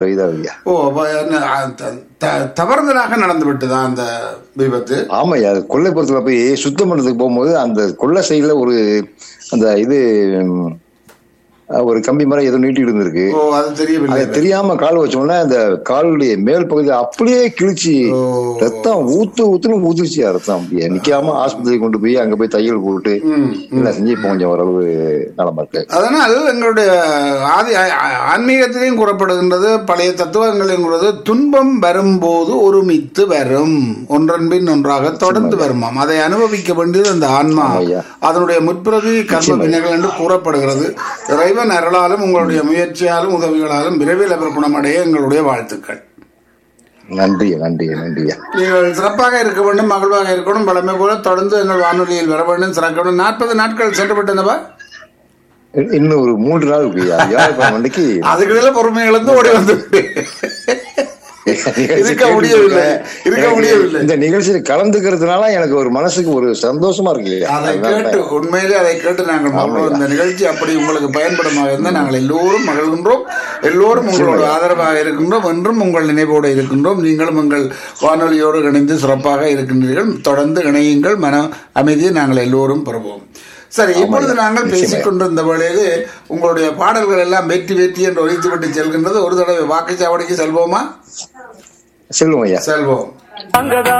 இதுதான் ஐயா ஓ அப்ப என்ன, அ, த- த- தவறுதலாக நடந்து விட்டுதா அந்த விபத்து ஆமாய்யா அது கொல்லைப்புறத்துல போய் சுத்தம் பண்றதுக்கு போகும்போது அந்த கொள்ளை சைடுல ஒரு அந்த இது ம், ஒரு கம்பி மரம் ஏதோ நீட்டி இருந்திருக்கு ஓ அது தெரியவில்லை அது தெரியாம கால் வச்சோம்னா அந்த காலுடைய மேல் பகுதி அப்படியே கிழிச்சு ஓ. ரத்தம் ஊத்து ஊத்துன்னு ஊத்துச்சு ரத்தம் அப்படியே நிக்காம ஆஸ்பத்திரி கொண்டு போய் அங்க போய் தையல் போட்டு ம், எல்லாம் செஞ்சு இப்போ கொஞ்சம் ஓரளவு நலமா இருக்கு அதனால் எங்களுடைய ஆதி ஆ- ஆ- ஆன்மீகத்திலையும் கூறப்படுகின்றது பழைய தத்துவங்களிலும் கூறது துன்பம் வரும்போது ஒருமித்து வரும் ஒன்றன் பின் ஒன்றாக தொடர்ந்து வருமாம் அதை அனுபவிக்க வேண்டியது அந்த ஆன்மா ஐயா. அதனுடைய முற்பிரதி கர்ம வினைகள் என்று கூறப்படுகிறது இறைவன் அருளாலும் உங்களுடைய முயற்சியாலும் உதவிகளாலும் விரைவில் அவர் குணமடைய எங்களுடைய வாழ்த்துக்கள் நன்றி நன்றி நன்றியா நீங்கள் சிறப்பாக இருக்க வேண்டும் மகிழ்வாக இருக்கணும் பழமை போல தொடர்ந்து எங்கள் வானொலியில் வர வேண்டும் சிறக்க வேண்டும் நாற்பது நாட்கள் சென்று விட்டனவா இன்னும் ஒரு மூன்று நாள் இருக்குயா வியாழக்கிழமை அன்னைக்கு அதுக்கிடையில பொறுமை இழந்து ஓடி வந்து இருக்க முடியவில்லை இருக்க எனக்கு முடியவில்லை இந்த நிகழ்ச்சியில கலந்துக்கிறதுனால எனக்கு ஒரு மனசுக்கு ஒரு சந்தோஷமா இருக்கு இல்லையா அதை அதனால கேட்டு உண்மையிலே அதை கேட்டு நாங்கள் மகிழ்வோம். இந்த நிகழ்ச்சி அப்படி உங்களுக்கு பயன்படுமாக இருந்தால் நாங்கள் எல்லோரும் மகிழ்கின்றோம் எல்லோரும் உங்களோட ஆதரவாக இருக்கின்றோம் என்றும் உங்கள் நினைவோடு இருக்கின்றோம் நீங்களும் உங்கள் வானொலியோடு இணைந்து சிறப்பாக இருக்கின்றீர்கள் தொடர்ந்து இணையுங்கள் மன அமைதியை நாங்கள் எல்லோரும் பெறுவோம் சரி இப்பொழுது நாங்கள் பேசிக் கொண்டிருந்த வேளையிலே உங்களுடைய பாடல்கள் எல்லாம் வெற்றி வெற்றி என்று ஒழித்து விட்டு செல்கின்றது ஒரு தடவை வாக்குச்சாவடிக்கு செல்வோமா செல்வம் ஐயா செல்வோம் அங்கதான்